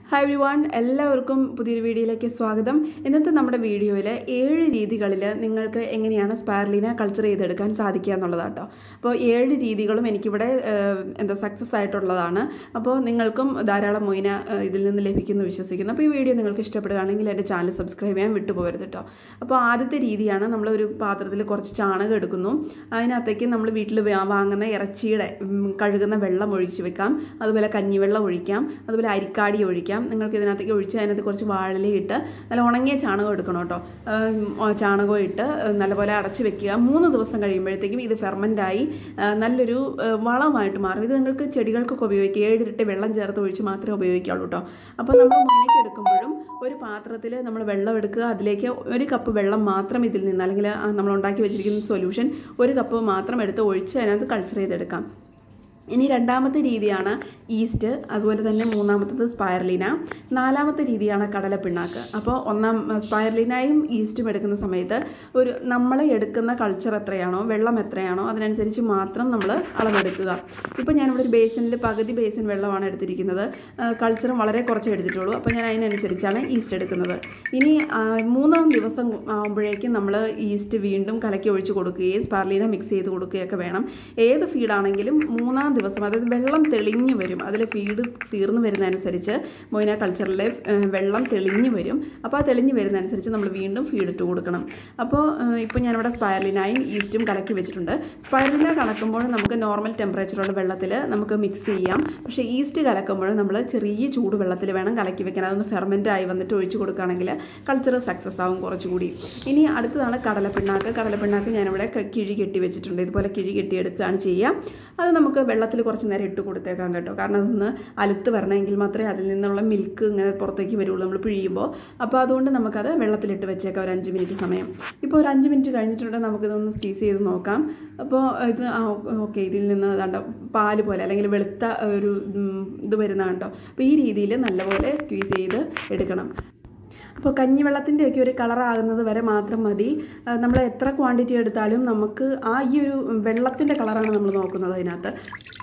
hi every one എല്ലാവർക്കും പുതിയൊരു വീഡിയോയിലേക്ക് സ്വാഗതം ഇന്നത്തെ നമ്മുടെ വീഡിയോയിൽ ഏഴ് രീതികളിൽ നിങ്ങൾക്ക് എങ്ങനെയാണ് സ്പാർലിന കൾച്ചർ ചെയ്തെടുക്കാൻ സാധിക്കുക എന്നുള്ളതാട്ടോ അപ്പോൾ ഏഴ് രീതികളും എനിക്കിവിടെ ഏഹ്, എന്താ സക്സസ് ആയിട്ടുള്ളതാണ് അപ്പോൾ നിങ്ങൾക്കും ധാരാളം മൊയിന ഏഹ്, ഇതിൽ നിന്ന് ലഭിക്കുമെന്ന് വിശ്വസിക്കുന്നു അപ്പോൾ ഈ വീഡിയോ നിങ്ങൾക്ക് ഇഷ്ടപ്പെടുകയാണെങ്കിൽ എൻ്റെ ചാനൽ സബ്സ്ക്രൈബ് ചെയ്യാൻ വിട്ടുപോകരുത് കേട്ടോ അപ്പോൾ ആദ്യത്തെ രീതിയാണ് നമ്മൾ ഒരു പാത്രത്തിൽ കുറച്ച് ചാണകം എടുക്കുന്നു അതിനകത്തേക്ക് നമ്മൾ വീട്ടിൽ വാ- വാങ്ങുന്ന ഇറച്ചിയുടെ ഉം, കഴുകുന്ന വെള്ളം ഒഴിച്ച് വെക്കാം അതുപോലെ കഞ്ഞിവെള്ളം ഒഴിക്കാം അതുപോലെ അരിക്കാടി ഒഴിക്കാം നിങ്ങൾക്ക് ഇതിനകത്തേക്ക് ഒഴിച്ച് അതിനകത്ത് കുറച്ച് വാഴലയിട്ട് നല്ല ഉണങ്ങിയ ചാണകം എടുക്കണം കേട്ടോ ഉം, ആ ചാണകം ഇട്ട് ഉം, നല്ലപോലെ അടച്ച് വെക്കുക മൂന്ന് ദിവസം കഴിയുമ്പോഴത്തേക്കും ഇത് ഫെർമെൻ്റായി നല്ലൊരു ഏഹ്, വളമായിട്ട് മാറും ഇത് നിങ്ങൾക്ക് ചെടികൾക്കൊക്കെ ഉപയോഗിക്കാം ഏഴിരട്ടി വെള്ളം ചേർത്ത് ഒഴിച്ച് മാത്രമേ ഉപയോഗിക്കാവുള്ളൂ കേട്ടോ അപ്പോൾ നമ്മൾ മുന്നേക്ക് എടുക്കുമ്പോഴും ഒരു പാത്രത്തിൽ നമ്മൾ വെള്ളം എടുക്കുക അതിലേക്ക് ഒരു കപ്പ് വെള്ളം മാത്രം ഇതിൽ നിന്ന് അല്ലെങ്കിൽ ആ നമ്മൾ ഉണ്ടാക്കി വെച്ചിരിക്കുന്ന സൊല്യൂഷൻ ഒരു കപ്പ് മാത്രം എടുത്ത് ഒഴിച്ച് അതിനകത്ത് കൾച്ചർ ചെയ്തെടുക്കാം ഇനി രണ്ടാമത്തെ രീതിയാണ് ഈസ്റ്റ് അതുപോലെ തന്നെ മൂന്നാമത്തത് സ്പൈർലിന നാലാമത്തെ രീതിയാണ് കടലപ്പിണ്ണാക്ക് അപ്പോൾ ഒന്നാം സ്പൈർലിനയും ഈസ്റ്റും എടുക്കുന്ന സമയത്ത് ഒരു നമ്മൾ എടുക്കുന്ന കൾച്ചർ എത്രയാണോ വെള്ളം എത്രയാണോ അതിനനുസരിച്ച് മാത്രം നമ്മൾ അളവെടുക്കുക ഇപ്പോൾ ഞാനിവിടെ ഒരു ബേസിനിൽ പകുതി ബേസിൻ വെള്ളമാണ് എടുത്തിരിക്കുന്നത് കൾച്ചറും വളരെ കുറച്ച് എടുത്തിട്ടുള്ളൂ അപ്പോൾ ഞാൻ അതിനനുസരിച്ചാണ് ഈസ്റ്റ് എടുക്കുന്നത് ഇനി ആ, മൂന്നാം ദിവസം ആകുമ്പോഴേക്കും നമ്മൾ ഈസ്റ്റ് വീണ്ടും കലക്കി ഒഴിച്ച് കൊടുക്കുകയും സ്പാർലീന മിക്സ് ചെയ്ത് കൊടുക്കുകയൊക്കെ വേണം ഏത് ഫീഡാണെങ്കിലും മൂന്നാം ദിവസം അതായത് വെള്ളം തെളിഞ്ഞു വരും അതിൽ ഫീഡ് തീർന്നു വരുന്നതനുസരിച്ച് മൊയിന കൾച്ചറിലെ ഏഹ്, വെള്ളം തെളിഞ്ഞു വരും അപ്പോൾ ആ തെളിഞ്ഞു വരുന്നതനുസരിച്ച് നമ്മൾ വീണ്ടും ഫീഡ് ഇട്ട് കൊടുക്കണം അപ്പോൾ ഏഹ്, ഇപ്പോൾ ഞാനിവിടെ സ്പൈറലിനായും ഈസ്റ്റും കലക്കി വെച്ചിട്ടുണ്ട് സ്പൈറലിന കലക്കുമ്പോൾ നമുക്ക് നോർമൽ ടെമ്പറേച്ചറുള്ള വെള്ളത്തിൽ നമുക്ക് മിക്സ് ചെയ്യാം പക്ഷേ ഈസ്റ്റ് കലക്കുമ്പോൾ നമ്മൾ ചെറിയ ചൂട് വെള്ളത്തിൽ വേണം കലക്കി വെക്കാൻ അതൊന്ന് ഫെർമെൻ്റ് ആയി വന്നിട്ട് ഒഴിച്ച് കൊടുക്കുകയാണെങ്കിൽ കൾച്ചർ സക്സസ് ആവും കുറച്ചുകൂടി ഇനി അടുത്തതാണ് കടലപ്പിണ്ണാക്ക് കടലപ്പിണ്ണാക്ക് ഞാനിവിടെ ക- കിഴി കെട്ടി വെച്ചിട്ടുണ്ട് ഇതുപോലെ കിഴി കെട്ടിയെടുക്കുകയാണ് ചെയ്യുക അത് നമുക്ക് വെള്ളത്തിൽ കുറച്ച് നേരം ഇട്ട് കൊടുത്തേക്കാം കേട്ടോ കാരണം അതൊന്ന് അലുത്ത് വരണമെങ്കിൽ മാത്രമേ അതിൽ നിന്നുള്ള മിൽക്ക് ഇങ്ങനെ പുറത്തേക്ക് വരുള്ളൂ നമ്മൾ പിഴിയുമ്പോൾ അപ്പോൾ അതുകൊണ്ട് നമുക്കത് വെള്ളത്തിലിട്ട് വെച്ചേക്കാം ഒരു അഞ്ച് മിനിറ്റ് സമയം ഇപ്പോൾ ഒരു അഞ്ച് മിനിറ്റ് കഴിഞ്ഞിട്ടുണ്ടെങ്കിൽ നമുക്കിതൊന്ന് സ്ക്വീസ് ചെയ്ത് നോക്കാം അപ്പോൾ ഇത് ഓക്കെ ഇതിൽ നിന്ന് ദാണ്ട പാല് പോലെ അല്ലെങ്കിൽ വെളുത്ത ഒരു ഉം, ഇത് വരുന്ന കണ്ടോ അപ്പോൾ ഈ രീതിയിൽ നല്ലപോലെ സ്ക്വീസ് ചെയ്ത് എടുക്കണം അപ്പോൾ കഞ്ഞിവെള്ളത്തിൻ്റെ ഒക്കെ ഒരു കളറാകുന്നത് വരെ മാത്രം മതി നമ്മൾ എത്ര ക്വാണ്ടിറ്റി എടുത്താലും നമുക്ക് ആ ഈ ഒരു വെള്ളത്തിൻ്റെ കളറാണ് നമ്മൾ നോക്കുന്നത് അതിനകത്ത്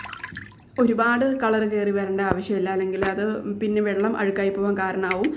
ഒരുപാട് കളർ കയറി വരേണ്ട ആവശ്യമില്ല അല്ലെങ്കിൽ അത് പിന്നെ വെള്ളം അഴുക്കായി പോകാൻ കാരണമാവും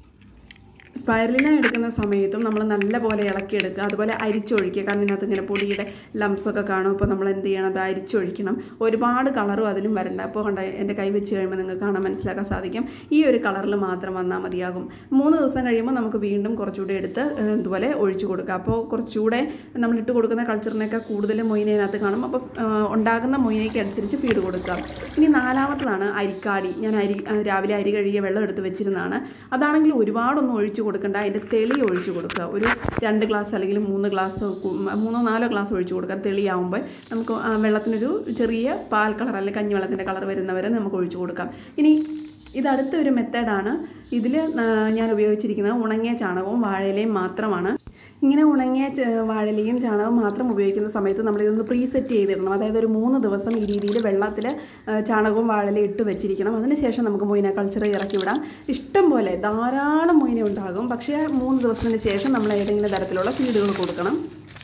സ്പൈറലിന എടുക്കുന്ന സമയത്തും നമ്മൾ നല്ലപോലെ ഇളക്കിയെടുക്കുക അതുപോലെ അരിച്ചൊഴിക്കുക കാരണം ഇതിനകത്ത് ഇങ്ങനെ പൊടിയുടെ ലംസ് ഒക്കെ കാണും അപ്പോൾ നമ്മൾ എന്ത് ചെയ്യണം അത് അരിച്ചൊഴിക്കണം ഒരുപാട് കളറും അതിനും വരണ്ട അപ്പോൾ കണ്ട എൻ്റെ കൈ വെച്ച് കഴിയുമ്പോൾ നിങ്ങൾക്ക് കാണാൻ മനസ്സിലാക്കാൻ സാധിക്കും ഈ ഒരു കളറിൽ മാത്രം വന്നാൽ മതിയാകും മൂന്ന് ദിവസം കഴിയുമ്പോൾ നമുക്ക് വീണ്ടും കുറച്ചുകൂടി എടുത്ത് ഏഹ്, ഇതുപോലെ ഒഴിച്ചു കൊടുക്കുക അപ്പോൾ കുറച്ചുകൂടെ നമ്മൾ ഇട്ട് കൊടുക്കുന്ന കൾച്ചറിനൊക്കെ കൂടുതൽ മൊയിനതിനകത്ത് കാണും അപ്പോൾ ഏഹ്, ഉണ്ടാകുന്ന മൊയിനയ്ക്ക് അനുസരിച്ച് ഫീഡ് കൊടുക്കുക ഇനി നാലാമത്തതാണ് അരിക്കാടി ഞാൻ അരി ഏഹ്, രാവിലെ അരി കഴുകിയ വെള്ളം എടുത്ത് വെച്ചിരുന്നതാണ് അതാണെങ്കിൽ ഒരുപാടൊന്നും ഒഴിച്ചു കൊടുക്കണ്ട അതിൻ്റെ തെളി ഒഴിച്ചു കൊടുക്കുക ഒരു രണ്ട് ഗ്ലാസ് അല്ലെങ്കിൽ മൂന്ന് ഗ്ലാസ് കു- മൂന്നോ നാലോ ഗ്ലാസ് ഒഴിച്ചു കൊടുക്കുക തെളിയാവുമ്പോൾ നമുക്ക് ആ വെള്ളത്തിനൊരു ചെറിയ പാൽ കളർ അല്ലെങ്കിൽ കഞ്ഞിവെള്ളത്തിൻ്റെ കളർ വരുന്നവരെ നമുക്ക് ഒഴിച്ചു കൊടുക്കാം ഇനി ഇത് അടുത്ത ഒരു മെത്തേഡാണ് ഇതിൽ ഞാൻ ഉപയോഗിച്ചിരിക്കുന്നത് ഉണങ്ങിയ ചാണകവും വാഴയിലയും മാത്രമാണ് ഇങ്ങനെ ഉണങ്ങിയ ച- വാഴയിലയും ചാണകവും മാത്രം ഉപയോഗിക്കുന്ന സമയത്ത് നമ്മൾ ഇതൊന്ന് പ്രീസെറ്റ് ചെയ്തിടണം അതായത് ഒരു മൂന്ന് ദിവസം ഈ രീതിയിൽ വെള്ളത്തിൽ ചാണകവും വാഴയിലയും ഇട്ട് വെച്ചിരിക്കണം അതിനുശേഷം നമുക്ക് മൊയിന കൾച്ചർ ഇറക്കി വിടാം ഇഷ്ടം പോലെ ധാരാളം മൊയിന ഉണ്ടാകും പക്ഷേ മൂന്ന് ദിവസത്തിന് ശേഷം നമ്മൾ ഏതെങ്കിലും തരത്തിലുള്ള ഫീഡുകൾ കൊടുക്കണം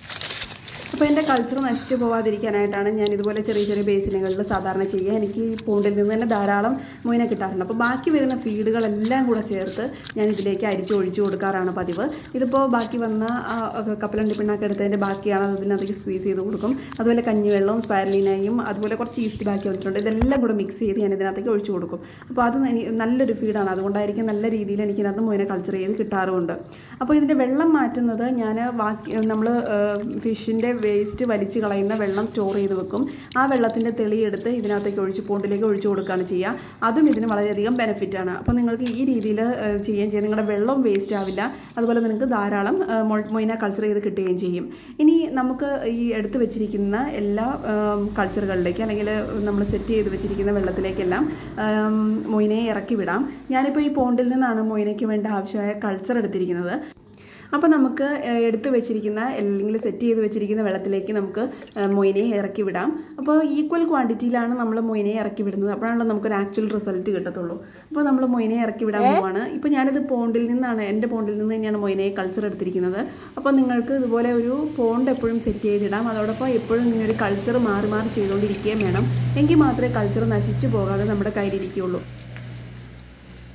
അപ്പോൾ എൻ്റെ കൾച്ചർ നശിച്ചു പോവാതിരിക്കാനായിട്ടാണ് ഞാൻ ഇതുപോലെ ചെറിയ ചെറിയ ബേസിനുകളിൽ സാധാരണ ചെയ്യുക എനിക്ക് ഈ പൂണ്ടിൽ നിന്ന് തന്നെ ധാരാളം മൊയിന കിട്ടാറുണ്ട് അപ്പോൾ ബാക്കി വരുന്ന ഫീഡുകളെല്ലാം കൂടെ ചേർത്ത് ഞാൻ ഇതിലേക്ക് അരിച്ച് ഒഴിച്ചു കൊടുക്കാറാണ് പതിവ് ഇതിപ്പോൾ ബാക്കി വന്ന ആ, കപ്പലണ്ടി പിണ്ണാക്ക് എടുത്തതിൻ്റെ ബാക്കിയാണ് അത് ഇതിനകത്തേക്ക് സ്ക്വീസ് ചെയ്ത് കൊടുക്കും അതുപോലെ കഞ്ഞിവെള്ളവും സ്പൈറലിനയും അതുപോലെ കുറച്ച് ഈസ്റ്റ് ബാക്കി വന്നിട്ടുണ്ട് ഇതെല്ലാം കൂടെ മിക്സ് ചെയ്ത് ഞാൻ ഇതിനകത്തേക്ക് ഒഴിച്ചു കൊടുക്കും അപ്പോൾ അത് എനി- നല്ലൊരു ഫീഡാണ് അതുകൊണ്ടായിരിക്കും നല്ല രീതിയിൽ എനിക്ക് ഇതിനകത്ത് മൊയിന കൾച്ചർ ചെയ്ത് കിട്ടാറുമുണ്ട് അപ്പോൾ ഇതിൻ്റെ വെള്ളം മാറ്റുന്നത് ഞാൻ ബാക്കി നമ്മൾ ഫിഷിൻ്റെ വേസ്റ്റ് വലിച്ച് കളയുന്ന വെള്ളം സ്റ്റോർ ചെയ്ത് വെക്കും ആ വെള്ളത്തിൻ്റെ തെളിയെടുത്ത് ഇതിനകത്തേക്ക് ഒഴിച്ച് പോണ്ടിലേക്ക് ഒഴിച്ചു കൊടുക്കുകയാണ് ചെയ്യുക അതും ഇതിന് വളരെയധികം ബെനിഫിറ്റാണ് അപ്പോൾ നിങ്ങൾക്ക് ഈ രീതിയിൽ ചെയ്യുകയും ചെയ്യും നിങ്ങളുടെ വെള്ളം വേസ്റ്റ് ആവില്ല അതുപോലെ നിങ്ങൾക്ക് ധാരാളം ഏഹ്, മൊ- മൊയിന കൾച്ചർ ചെയ്ത് കിട്ടുകയും ചെയ്യും ഇനി നമുക്ക് ഈ എടുത്തു വെച്ചിരിക്കുന്ന എല്ലാ ഏം, കൾച്ചറുകളിലേക്ക് അല്ലെങ്കിൽ നമ്മൾ സെറ്റ് ചെയ്ത് വെച്ചിരിക്കുന്ന വെള്ളത്തിലേക്കെല്ലാം ഏം, മൊയിനയെ ഇറക്കി വിടാം ഞാനിപ്പോൾ ഈ പോണ്ടിൽ നിന്നാണ് മൊയിനയ്ക്ക് വേണ്ട ആവശ്യമായ കൾച്ചർ എടുത്തിരിക്കുന്നത് അപ്പോൾ നമുക്ക് ഏഹ്, എടുത്ത് വെച്ചിരിക്കുന്ന അല്ലെങ്കിൽ സെറ്റ് ചെയ്ത് വെച്ചിരിക്കുന്ന വെള്ളത്തിലേക്ക് നമുക്ക് ഏഹ്, മൊയിനയെ ഇറക്കി വിടാം അപ്പോൾ ഈക്വൽ ക്വാണ്ടിറ്റിയിലാണ് നമ്മൾ മൊയിനയെ ഇറക്കി വിടുന്നത് അപ്പോഴാണല്ലോ നമുക്കൊരു ആക്ച്വൽ റിസൾട്ട് കിട്ടത്തുള്ളൂ അപ്പോൾ നമ്മൾ മൊയിനയെ ഇറക്കി വിടാൻ പോവാണ് ഇപ്പോൾ ഞാനിത് പോണ്ടിൽ നിന്നാണ് എൻ്റെ പോണ്ടിൽ നിന്ന് തന്നെയാണ് മൊയിനയെ കൾച്ചർ എടുത്തിരിക്കുന്നത് അപ്പോൾ നിങ്ങൾക്ക് ഇതുപോലെ ഒരു പോണ്ട് എപ്പോഴും സെറ്റ് ചെയ്തിടാം അതോടൊപ്പം എപ്പോഴും ഇങ്ങനെ ഒരു കൾച്ചർ മാറി മാറി ചെയ്തുകൊണ്ടിരിക്കുകയും വേണം എങ്കിൽ മാത്രമേ കൾച്ചർ നശിച്ചു പോകാതെ നമ്മുടെ കയ്യിലിരിക്കുകയുള്ളൂ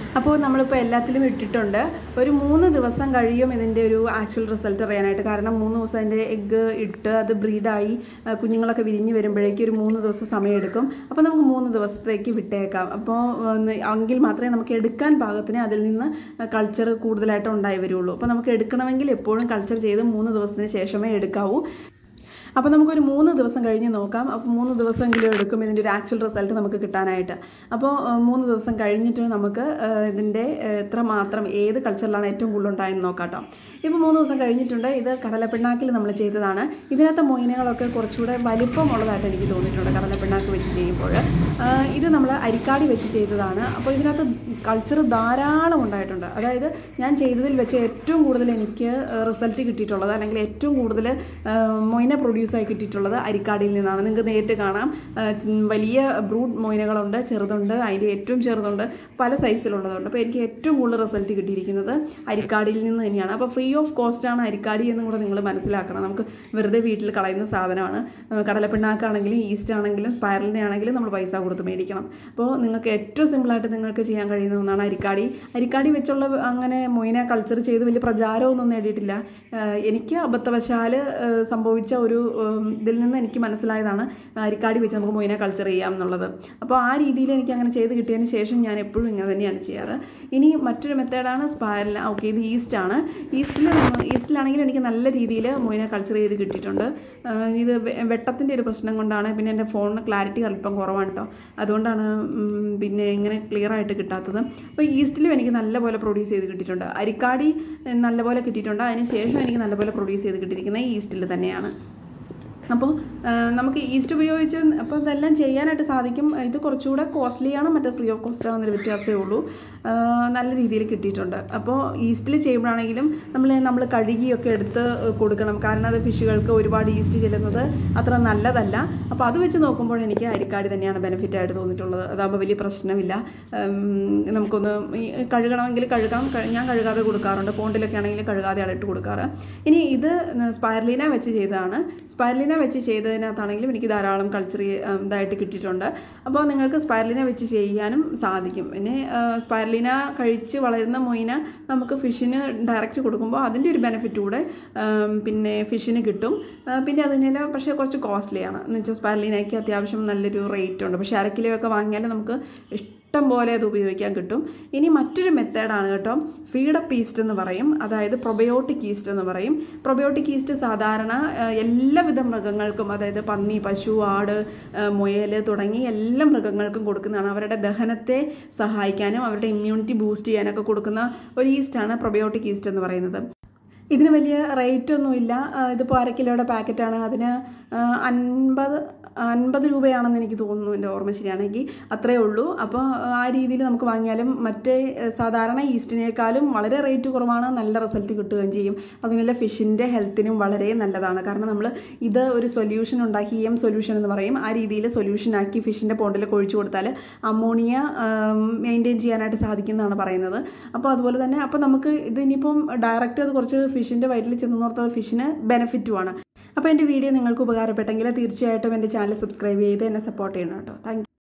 അപ്പോൾ നമ്മളിപ്പോൾ എല്ലാത്തിലും ഇട്ടിട്ടുണ്ട് ഒരു മൂന്ന് ദിവസം കഴിയും ഇതിൻ്റെ ഒരു ആക്ച്വൽ റിസൾട്ട് അറിയാനായിട്ട് കാരണം മൂന്ന് ദിവസം അതിൻ്റെ എഗ്ഗ് ഇട്ട് അത് ബ്രീഡായി ആ, കുഞ്ഞുങ്ങളൊക്കെ വിരിഞ്ഞ് വരുമ്പോഴേക്കും ഒരു മൂന്ന് ദിവസം സമയമെടുക്കും അപ്പോൾ നമുക്ക് മൂന്ന് ദിവസത്തേക്ക് വിട്ടേക്കാം അപ്പോൾ ഒന്ന് എങ്കിൽ മാത്രമേ നമുക്ക് എടുക്കാൻ പാകത്തിന് അതിൽ നിന്ന് കൾച്ചർ കൂടുതലായിട്ട് ഉണ്ടായി വരുള്ളൂ അപ്പോൾ നമുക്ക് എടുക്കണമെങ്കിൽ എപ്പോഴും കൾച്ചർ ചെയ്ത് മൂന്ന് ദിവസത്തിന് ശേഷമേ എടുക്കാവൂ അപ്പോൾ നമുക്കൊരു മൂന്ന് ദിവസം കഴിഞ്ഞ് നോക്കാം അപ്പോൾ മൂന്ന് ദിവസമെങ്കിലും എടുക്കും ഇതിൻ്റെ ഒരു ആക്ച്വൽ റിസൾട്ട് നമുക്ക് കിട്ടാനായിട്ട് അപ്പോൾ ആ, മൂന്ന് ദിവസം കഴിഞ്ഞിട്ട് നമുക്ക് ആ, ഇതിൻ്റെ ആ, എത്ര മാത്രം ഏത് കൾച്ചറിലാണ് ഏറ്റവും കൂടുതൽ ഉണ്ടായെന്ന് നോക്കാം കേട്ടോ ഇപ്പോൾ മൂന്ന് ദിവസം കഴിഞ്ഞിട്ടുണ്ട് ഇത് കടലപ്പിണ്ണാക്കിൽ നമ്മൾ ചെയ്തതാണ് ഇതിനകത്തെ മൊയിനുകളൊക്കെ കുറച്ചുകൂടെ വലിപ്പമുള്ളതായിട്ട് എനിക്ക് തോന്നിയിട്ടുണ്ട് കടലപ്പിണ്ണാക്ക് വെച്ച് ചെയ്യുമ്പോൾ ആ, ഇത് നമ്മൾ അരിക്കാടി വെച്ച് ചെയ്തതാണ് അപ്പോൾ ഇതിനകത്ത് കൾച്ചർ ധാരാളം ഉണ്ടായിട്ടുണ്ട് അതായത് ഞാൻ ചെയ്തതിൽ വെച്ച് ഏറ്റവും കൂടുതൽ എനിക്ക് റിസൾട്ട് കിട്ടിയിട്ടുള്ളത് അല്ലെങ്കിൽ ഏറ്റവും കൂടുതൽ മൊയിന പ്രൊഡ്യൂസായി കിട്ടിയിട്ടുള്ളത് അരിക്കാടിയിൽ നിന്നാണ് നിങ്ങൾക്ക് നേരിട്ട് കാണാം ആ, ഉം, വലിയ ബ്രൂഡ് മൊയിനകളുണ്ട് ചെറുതുണ്ട് അതിൻ്റെ ഏറ്റവും ചെറുതുണ്ട് പല സൈസിലുള്ളതുണ്ട് അപ്പോൾ എനിക്ക് ഏറ്റവും കൂടുതൽ റിസൾട്ട് കിട്ടിയിരിക്കുന്നത് അരിക്കാടിയിൽ നിന്ന് തന്നെയാണ് അപ്പോൾ ഫ്രീ ഓഫ് കോസ്റ്റാണ് അരിക്കാടി എന്നും കൂടെ നിങ്ങൾ മനസ്സിലാക്കണം നമുക്ക് വെറുതെ വീട്ടിൽ കളയുന്ന സാധനമാണ് ആ, കടലപ്പിണ്ണാക്കാണെങ്കിലും ഈസ്റ്റ് ആണെങ്കിലും സ്പൈറലിനെ ആണെങ്കിലും നമ്മൾ പൈസ കൊടുത്ത് മേടിക്കണം അപ്പോൾ നിങ്ങൾക്ക് ഏറ്റവും സിമ്പിളായിട്ട് നിങ്ങൾക്ക് ചെയ്യാൻ കഴിയുന്ന ഒന്നാണ് അരിക്കാടി അരിക്കാടി വെച്ചുള്ള അങ്ങനെ മൊയിന കൾച്ചർ ചെയ്ത് വലിയ പ്രചാരമൊന്നും നേടിയിട്ടില്ല ആ, എനിക്ക് അബദ്ധവശാൽ ആ, സംഭവിച്ച ഒരു ഉം, ഇതിൽ നിന്ന് എനിക്ക് മനസ്സിലായതാണ് അരിക്കാടി വെച്ച് നമുക്ക് മൊയിന കൾച്ചർ ചെയ്യാം എന്നുള്ളത് അപ്പോൾ ആ രീതിയിൽ എനിക്ക് അങ്ങനെ ചെയ്ത് കിട്ടിയതിന് ശേഷം ഞാൻ എപ്പോഴും ഇങ്ങനെ തന്നെയാണ് ചെയ്യാറ് ഇനി മറ്റൊരു മെത്തേഡാണ് സ്പൈറൽ ഓക്കെ ഇത് ഈസ്റ്റ് ആണ് ഈസ്റ്റിൽ ഈസ്റ്റിലാണെങ്കിൽ എനിക്ക് നല്ല രീതിയിൽ മൊയിന കൾച്ചർ ചെയ്ത് കിട്ടിയിട്ടുണ്ട് ആ, ഇത് വെ- വെട്ടത്തിൻ്റെ ഒരു പ്രശ്നം കൊണ്ടാണ് പിന്നെ എൻ്റെ ഫോണിന് ക്ലാരിറ്റി അല്പം കുറവാണ് കേട്ടോ അതുകൊണ്ടാണ് ഉം, പിന്നെ ഇങ്ങനെ ക്ലിയർ ആയിട്ട് കിട്ടാത്തത് അപ്പോൾ ഈസ്റ്റിലും എനിക്ക് നല്ലപോലെ പ്രൊഡ്യൂസ് ചെയ്ത് കിട്ടിയിട്ടുണ്ട് അരിക്കാടി ഏഹ്, നല്ലപോലെ കിട്ടിയിട്ടുണ്ട് അതിന് ശേഷം എനിക്ക് നല്ലപോലെ പ്രൊഡ്യൂസ് ചെയ്ത് കിട്ടിയിരിക്കുന്നത് ഈസ്റ്റിൽ തന്നെയാണ് അപ്പോൾ ആ, നമുക്ക് ഈസ്റ്റ് ഉപയോഗിച്ച് അപ്പോൾ ഇതെല്ലാം ചെയ്യാനായിട്ട് സാധിക്കും ഇത് കുറച്ചുകൂടെ കോസ്റ്റ്ലിയാണ് മറ്റേ ഫ്രീ ഓഫ് കോസ്റ്റ് ആണെന്നൊരു വ്യത്യാസമേ ഉള്ളൂ ആ, നല്ല രീതിയിൽ കിട്ടിയിട്ടുണ്ട് അപ്പോൾ ഈസ്റ്റിൽ ചെയ്യുമ്പോഴാണെങ്കിലും നമ്മൾ നമ്മൾ കഴുകിയൊക്കെ എടുത്ത് കൊടുക്കണം കാരണം അത് ഫിഷുകൾക്ക് ഒരുപാട് ഈസ്റ്റ് ചെല്ലുന്നത് അത്ര നല്ലതല്ല അപ്പോൾ അത് വെച്ച് നോക്കുമ്പോൾ എനിക്ക് അരിക്കാടി തന്നെയാണ് ബെനിഫിറ്റ് ആയിട്ട് തോന്നിയിട്ടുള്ളത് അതാകുമ്പോൾ വലിയ പ്രശ്നമില്ല ഉം, നമുക്കൊന്ന് ഈ കഴുകണമെങ്കിൽ കഴുകാം കഴി- ഞാൻ കഴുകാതെ കൊടുക്കാറുണ്ട് പോണ്ടിലൊക്കെ ആണെങ്കിൽ കഴുകാതെയാണ് ഇട്ട് കൊടുക്കാറ് ഇനി ഇത് സ്പൈർലീന വെച്ച് ചെയ്തതാണ് സ്പൈർലീന വെച്ച് ചെയ്തതിനകത്താണെങ്കിലും എനിക്ക് ധാരാളം കൾച്ചർ ഇതായിട്ട് കിട്ടിയിട്ടുണ്ട് അപ്പോൾ നിങ്ങൾക്ക് സ്പൈർലീന വെച്ച് ചെയ്യാനും സാധിക്കും പിന്നെ ആ, സ്പൈർലീന കഴിച്ച് വളരുന്ന മൊയിന നമുക്ക് ഫിഷിന് ഡയറക്റ്റ് കൊടുക്കുമ്പോൾ അതിൻ്റെ ഒരു ബെനിഫിറ്റ് കൂടെ ആം, പിന്നെ ഫിഷിന് കിട്ടും ആ, പിന്നെ അതിന് പക്ഷേ കുറച്ച് കോസ്റ്റ്ലിയാണ് എന്ന് വെച്ചാൽ സ്പൈർലീനയ്ക്ക് അത്യാവശ്യം നല്ലൊരു റേറ്റ് ഉണ്ട് പക്ഷേ അര കിലോ ഒക്കെ വാങ്ങിയാൽ നമുക്ക് ഇഷ്ടം പോലെ അത് ഉപയോഗിക്കാൻ കിട്ടും ഇനി മറ്റൊരു മെത്തേഡാണ് കേട്ടോ ഫീഡപ്പ് ഈസ്റ്റ് എന്ന് പറയും അതായത് പ്രൊബയോട്ടിക് ഈസ്റ്റ് എന്ന് പറയും പ്രൊബയോട്ടിക് ഈസ്റ്റ് സാധാരണ ആ, എല്ലാവിധ മൃഗങ്ങൾക്കും അതായത് പന്നി പശു ആട് ആ, മുയൽ തുടങ്ങി എല്ലാ മൃഗങ്ങൾക്കും കൊടുക്കുന്നതാണ് അവരുടെ ദഹനത്തെ സഹായിക്കാനും അവരുടെ ഇമ്മ്യൂണിറ്റി ബൂസ്റ്റ് ചെയ്യാനൊക്കെ കൊടുക്കുന്ന ഒരു ഈസ്റ്റാണ് പ്രൊബയോട്ടിക് ഈസ്റ്റ് എന്ന് പറയുന്നത് ഇതിന് വലിയ റേറ്റ് ഒന്നുമില്ല ആ, ഇതിപ്പോൾ അര കിലോയുടെ പാക്കറ്റാണ് അതിന് ആ, അൻപത് അൻപത് രൂപയാണെന്ന് എനിക്ക് തോന്നുന്നു എൻ്റെ ഓർമ്മ ശരിയാണെങ്കിൽ അത്രയേ ഉള്ളൂ അപ്പോൾ ആ രീതിയിൽ നമുക്ക് വാങ്ങിയാലും മറ്റേ ഏഹ്, സാധാരണ ഈസ്റ്റിനേക്കാളും വളരെ റേറ്റ് കുറവാണ് നല്ല റിസൾട്ട് കിട്ടുകയും ചെയ്യും അതുപോലെ ഫിഷിൻ്റെ ഹെൽത്തിനും വളരെ നല്ലതാണ് കാരണം നമ്മൾ ഇത് ഒരു സൊല്യൂഷൻ ഉണ്ടാക്കി ഇ എം സൊല്യൂഷൻ എന്ന് പറയും ആ രീതിയിൽ സൊല്യൂഷനാക്കി ഫിഷിൻ്റെ പോണ്ടിലൊക്കെ ഒഴിച്ചു കൊടുത്താൽ അമോണിയ മെയിൻറ്റെയിൻ ചെയ്യാനായിട്ട് സാധിക്കുന്നതാണ് പറയുന്നത് അപ്പോൾ അതുപോലെ തന്നെ അപ്പോൾ നമുക്ക് ഇത് ഇനിയിപ്പം ഡയറക്റ്റ് അത് കുറച്ച് ഫിഷിൻ്റെ വയറ്റിൽ ചെന്ന് നോർത്തത് ഫിഷിന് ബെനിഫിറ്റുമാണ് അപ്പോൾ എൻ്റെ വീഡിയോ നിങ്ങൾക്ക് ഉപകാരപ്പെട്ടെങ്കിൽ തീർച്ചയായിട്ടും എൻ്റെ ചാനൽ സബ്സ്ക്രൈബ് ചെയ്ത് എന്നെ സപ്പോർട്ട് ചെയ്യണം കേട്ടോ താങ്ക്